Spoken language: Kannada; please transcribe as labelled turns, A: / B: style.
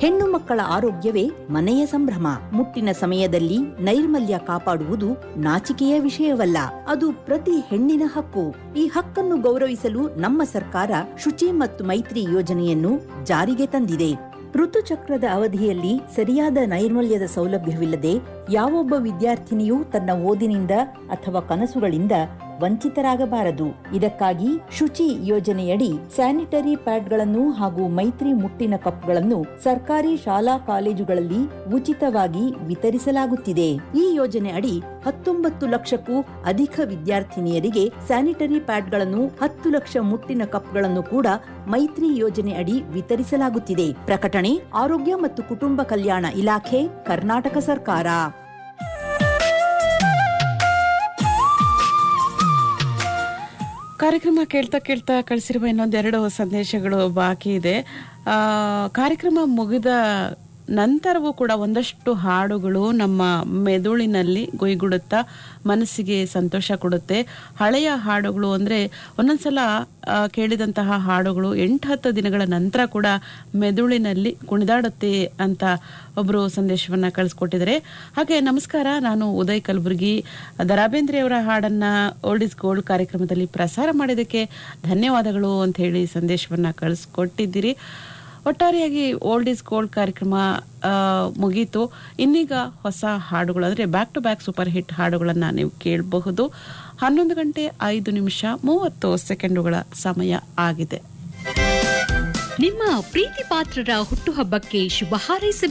A: ಹೆಣ್ಣು ಮಕ್ಕಳ ಆರೋಗ್ಯವೇ ಮನೆಯ ಸಂಭ್ರಮ ಮುಟ್ಟಿನ ಸಮಯದಲ್ಲಿ ನೈರ್ಮಲ್ಯ ಕಾಪಾಡುವುದು ನಾಚಿಕೆಯ ವಿಷಯವಲ್ಲ ಅದು ಪ್ರತಿ ಹೆಣ್ಣಿನ ಹಕ್ಕು ಈ ಹಕ್ಕನ್ನು ಗೌರವಿಸಲು ನಮ್ಮ ಸರ್ಕಾರ ಶುಚಿ ಮತ್ತು ಮೈತ್ರಿ ಯೋಜನೆಯನ್ನು ಜಾರಿಗೆ ತಂದಿದೆ ಋತುಚಕ್ರದ ಅವಧಿಯಲ್ಲಿ ಸರಿಯಾದ ನೈರ್ಮಲ್ಯದ ಸೌಲಭ್ಯವಿಲ್ಲದೆ ಯಾವೊಬ್ಬ ವಿದ್ಯಾರ್ಥಿನಿಯೂ ತನ್ನ ಓದಿನಿಂದ ಅಥವಾ ಕನಸುಗಳಿಂದ ವಂಚಿತರಾಗಬಾರದು ಇದಕ್ಕಾಗಿ ಶುಚಿ ಯೋಜನೆಯಡಿ ಸ್ಯಾನಿಟರಿ ಪ್ಯಾಡ್ಗಳನ್ನು ಹಾಗೂ ಮೈತ್ರಿ ಮುಟ್ಟಿನ ಕಪ್ಗಳನ್ನು ಸರ್ಕಾರಿ ಶಾಲಾ ಕಾಲೇಜುಗಳಲ್ಲಿ ಉಚಿತವಾಗಿ ವಿತರಿಸಲಾಗುತ್ತಿದೆ ಈ ಯೋಜನೆ ಅಡಿ ಹತ್ತೊಂಬತ್ತು ಲಕ್ಷಕ್ಕೂ ಅಧಿಕ ವಿದ್ಯಾರ್ಥಿನಿಯರಿಗೆ ಸ್ಯಾನಿಟರಿ ಪ್ಯಾಡ್ಗಳನ್ನು ಹತ್ತು ಲಕ್ಷ ಮುಟ್ಟಿನ ಕಪ್ಗಳನ್ನು ಕೂಡ ಮೈತ್ರಿ ಯೋಜನೆ ಅಡಿ ವಿತರಿಸಲಾಗುತ್ತಿದೆ ಪ್ರಕಟಣೆ ಆರೋಗ್ಯ ಮತ್ತು ಕುಟುಂಬ ಕಲ್ಯಾಣ ಇಲಾಖೆ ಕರ್ನಾಟಕ ಸರ್ಕಾರ
B: ಕಾರ್ಯಕ್ರಮ ಕೇಳ್ತಾ ಕೇಳ್ತಾ ಕಳಿಸಿರುವ ಇನ್ನೊಂದೆರಡು ಸಂದೇಶಗಳು ಬಾಕಿ ಇದೆ ಆ, ಕಾರ್ಯಕ್ರಮ ಮುಗಿದ ನಂತರವೂ ಕೂಡ ಒಂದಷ್ಟು ಹಾಡುಗಳು ನಮ್ಮ ಮೆದುಳಿನಲ್ಲಿ ಗೊಯ್ಗುಡುತ್ತಾ ಮನಸ್ಸಿಗೆ ಸಂತೋಷ ಕೊಡುತ್ತೆ ಹಳೆಯ ಹಾಡುಗಳು ಅಂದ್ರೆ ಒಂದೊಂದ್ಸಲ ಆ, ಕೇಳಿದಂತಹ ಹಾಡುಗಳು ಎಂಟು ಹತ್ತು ದಿನಗಳ ನಂತರ ಕೂಡ ಮೆದುಳಿನಲ್ಲಿ ಕುಣಿದಾಡುತ್ತೆ ಅಂತ ಒಬ್ರು ಸಂದೇಶವನ್ನ ಕಳಿಸ್ಕೊಟ್ಟಿದ್ದಾರೆ ಹಾಗೆ ನಮಸ್ಕಾರ ನಾನು ಉದಯ್ ಕಲಬುರ್ಗಿ ದರಾಬೇಂದ್ರಿ ಅವರ ಹಾಡನ್ನ ಓಲ್ಡ್ ಇಸ್ ಗೋಲ್ಡ್ ಕಾರ್ಯಕ್ರಮದಲ್ಲಿ ಪ್ರಸಾರ ಮಾಡಿದ್ದಕ್ಕೆ ಧನ್ಯವಾದಗಳು ಅಂತ ಹೇಳಿ ಸಂದೇಶವನ್ನ ಕಳಿಸ್ಕೊಟ್ಟಿದ್ದೀರಿ ಒಟ್ಟಾರೆಯಾಗಿ ಓಲ್ಡ್ ಇಸ್ ಗೋಲ್ಡ್ ಕಾರ್ಯಕ್ರಮ ಆ, ಮುಗೀತು ಇನ್ನೀಗ ಹೊಸ ಹಾಡುಗಳು ಅಂದ್ರೆ back to back super hit ಹಾಡುಗಳನ್ನ ನೀವು ಕೇಳಬಹುದು ಹನ್ನೊಂದು ಗಂಟೆ ಐದು ನಿಮಿಷ ಮೂವತ್ತು ಸೆಕೆಂಡುಗಳ ಸಮಯ ಆಗಿದೆ
C: ನಿಮ್ಮ ಪ್ರೀತಿ ಪಾತ್ರರ ಹುಟ್ಟುಹಬ್ಬಕ್ಕೆ ಶುಭ ಹಾರೈಸಬೇಕು